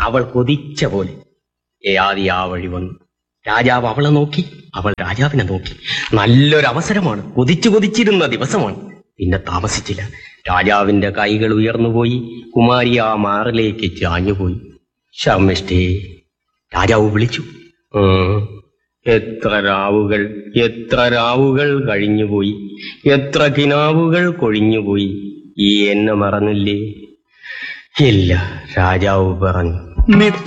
അവൾ കൊതിച്ച പോലെ യയാതി ആ വഴി വന്നു രാജാവ് അവളെ നോക്കി അവൾ രാജാവിനെ നോക്കി നല്ലൊരു അവസരമാണ് കൊതിച്ചു കൊതിച്ചിരുന്ന ദിവസമാണ് പിന്നെ താമസിച്ചില്ല രാജാവിന്റെ കൈകൾ ഉയർന്നുപോയി കുമാരി ആ മാറിലേക്ക് ചാഞ്ഞുപോയി ശമിഷ്ഠേ രാജാവ് വിളിച്ചു "ഉം, എത്ര രാവുകൾ എത്ര രാവുകൾ കഴിഞ്ഞുപോയി എത്ര കിനാവുകൾ കൊഴിഞ്ഞുപോയി ഈ എന്നെ മറന്നില്ലേ ഇല്ല രാജാവ് പറഞ്ഞു നിത്യ